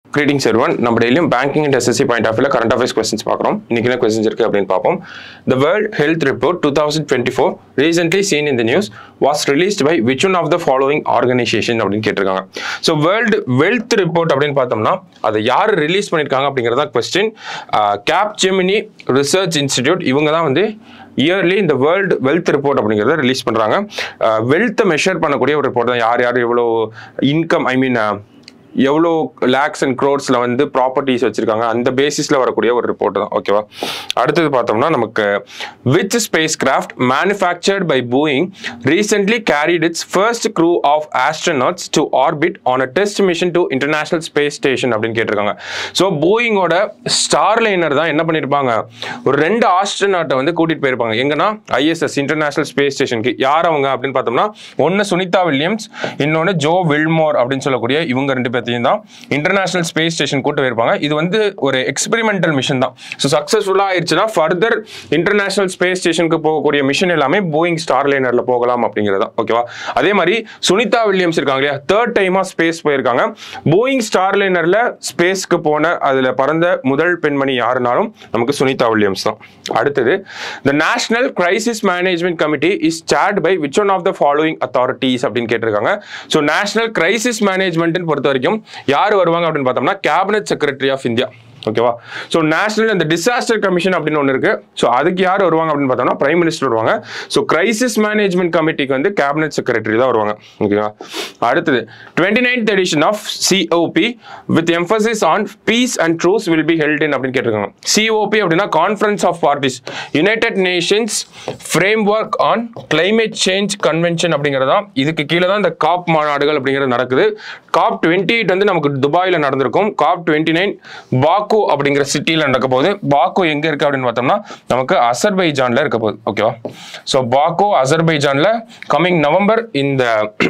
greetings everyone நம்ம டெய்லியும் banking and SSC point of வியூல கரண்ட் அஃபேர்ஸ் கொஸ்டின்ஸ் பார்க்குறோம் இன்னைக்கு என்ன கொஸ்டின்ஸ் இருக்கு அப்படின்னு பார்ப்போம் the world health report two thousand twenty four recently seen in the news was released by which one of the following organization அப்படின்னு கேட்டிருக்காங்க so world wealth report அப்படின்னு பார்த்தோம்னா அதை யார் ரிலீஸ் பண்ணியிருக்காங்க அப்படிங்கிறதா question Capgemini research institute இவங்க தான் வந்து இயர்லி இந்த வேர்ல்டு வெல்த் ரிப்போர்ட் அப்படிங்கிறத ரிலீஸ் பண்ணுறாங்க வெல்த்தை மெஷர் பண்ணக்கூடிய ஒரு ரிப்போர்ட் தான் யார் யார் எவ்வளோ இன்கம் ஐ மீன் எவ்வளோ லேக்ஸ் அண்ட் க்ரோட்ஸில் வந்து ப்ராப்பர்ட்டிஸ் வச்சிருக்காங்க அந்த பேசிஸில் வரக்கூடிய ஒரு ரிப்போர்ட் தான் ஓகேவா அடுத்தது பார்த்தோம்னா நமக்கு which spacecraft manufactured by Boeing recently carried its first crew of astronauts to orbit on a test mission to international space station அப்படின்னு கேட்டிருக்காங்க ஸோ போயிங்கோட ஸ்டார் லைனர் தான் என்ன பண்ணியிருப்பாங்க ஒரு ரெண்டு ஆஸ்ட்ரோநாட்டை வந்து கூட்டிட்டு போயிருப்பாங்க எங்கன்னா ஐஎஸ்எஸ் இன்டர்நேஷனல் ஸ்பேஸ் ஸ்டேஷனுக்கு யார் அவங்க அப்படின்னு பார்த்தோம்னா ஒன்று சுனிதா வில்லியம்ஸ் இன்னொன்று ஜோ வில்மோர் அப்படின்னு சொல்லக்கூடிய இவங்க ரெண்டு பேர்த்தையும் தான் இன்டர்நேஷனல் ஸ்பேஸ் ஸ்டேஷன் கூட்டு போயிருப்பாங்க இது வந்து ஒரு எக்ஸ்பெரிமெண்டல் மிஷன் தான் ஸோ சக்ஸஸ்ஃபுல்லாக ஆயிடுச்சுன்னா ஃபர்தர் இன்டர்நேஷனல் ஸ்பேஸ் ஸ்டேஷனுக்கு போகக்கூடிய மிஷன் எல்லாமே போயிங் ஸ்டார் லைனரில் போகலாம் அப்படிங்கிறது தான் ஓகேவா அதே மாதிரி சுனிதா வில்லியம்ஸ் இருக்காங்க இல்லையா தேர்ட் டைமாக ஸ்பேஸ் போயிருக்காங்க போயிங் ஸ்டார் லைனரில் ஸ்பேஸ்க்கு போன அதில் பறந்த முதல் பெண்மணி யாருனாலும் நமக்கு சுனிதா வில்லியம்ஸ் தான் அடுத்தது the national crisis management committee is chaired by which one of the following authorities அப்படின்னு கேட்டிருக்காங்க ஸோ நேஷனல் கிரைசிஸ் மேனேஜ்மெண்ட்னு பொறுத்த வரைக்கும் யார் வருவாங்க அப்படின்னு பார்த்தோம்னா கேபினட் செக்ரட்டரி ஆஃப் இந்தியா ஓகேவா ஸோ நேஷனல் இந்த டிசாஸ்டர் கமிஷன் அப்படின்னு ஒன்று இருக்கு ஸோ அதுக்கு யார் வருவாங்க அப்படின்னு பார்த்தோம்னா பிரைம் மினிஸ்டர் வருவாங்க ஸோ கிரைசிஸ் மேனேஜ்மெண்ட் கமிட்டிக்கு வந்து கேபினட் செக்ரட்டரி தான் வருவாங்க ஓகேவா அடுத்தது twenty ninth edition of COP with emphasis on peace and truce will be held in அப்படின்னு கேட்டிருக்காங்க சிஓபி அப்படின்னா conference of parties united nations framework on climate change convention அப்படிங்கிறதா இதுக்கு கீழே தான் இந்த காப் மாநாடுகள் அப்படிங்கிறது நடக்குது காப் டுவெண்ட்டி எயிட் வந்து நமக்கு துபாயில் நடந்திருக்கும் காப் டுவெண்ட்டி நைன் பாக்கு அப்படிங்கிற சிட்டியில் நடக்க போகுது பாக்கு எங்கே இருக்கு அப்படின்னு பார்த்தோம்னா நமக்கு அசர்பைஜான்ல இருக்க போகுது ஓகேவா ஸோ பாக்கு அசர்பைஜான்ல கம்மிங் நவம்பர் இந்த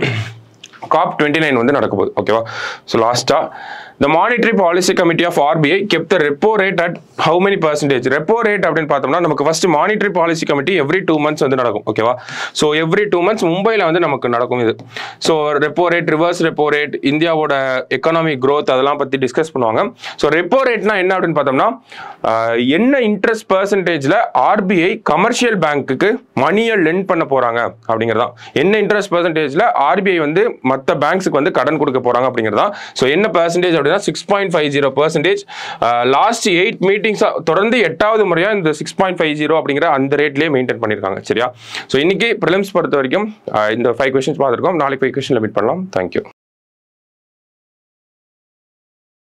காப் டுவெண்ட்டி நைன் வந்து நடக்க போகுது ஓகேவா ஸோ லாஸ்டா the monetary policy committee of RBI kept the repo rate at how many percentage repo rate அப்படின்னு பார்த்தோம்னா நமக்கு first monetary policy committee every two months வந்து நடக்கும் ஓகேவா ஸோ எவ்ரி டூ மந்த்ஸ் மும்பையில் வந்து நமக்கு நடக்கும் இது so repo rate reverse repo rate இந்தியாவோட எக்கனாமிக் growth அதெல்லாம் பற்றி டிஸ்கஸ் பண்ணுவாங்க ஸோ ரெப்போ ரேட்னா என்ன அப்படின்னு பார்த்தோம்னா ஆஹ், என்ன இன்ட்ரெஸ்ட் பர்சன்டேஜில் ஆர்பிஐ கமர்ஷியல் பேங்க்குக்கு மணியை லெண்ட் பண்ண போகிறாங்க அப்படிங்கிறதான் என்ன இன்ட்ரெஸ்ட் பர்சன்டேஜில் ஆர்பிஐ வந்து மற்ற பேங்க்ஸுக்கு வந்து கடன் கொடுக்க போகிறாங்க அப்படிங்கிறதா ஸோ என்ன பர்சன்டேஜ் அப்படின்னா six point five zero percentage last eight மீட்டிங்ஸாக தொடர்ந்து எட்டாவது முறையாக இந்த சிக்ஸ் பாயிண்ட் ஃபைவ் ஜீரோ அப்படிங்கிற அந்த ரேட்லேயே மெயின்டைன் பண்ணியிருக்காங்க சரியா ஸோ இன்னைக்கு ப்ரிலிம்ஸ் பொறுத்த வரைக்கும் ஆஹ், இந்த ஃபைவ் கொஸ்டின்ஸ் பார்த்துருக்கோம் நாளைக்கு ஃபைவ் கொஸ்டினில் மீட் பண்ணலாம் தேங்க்யூ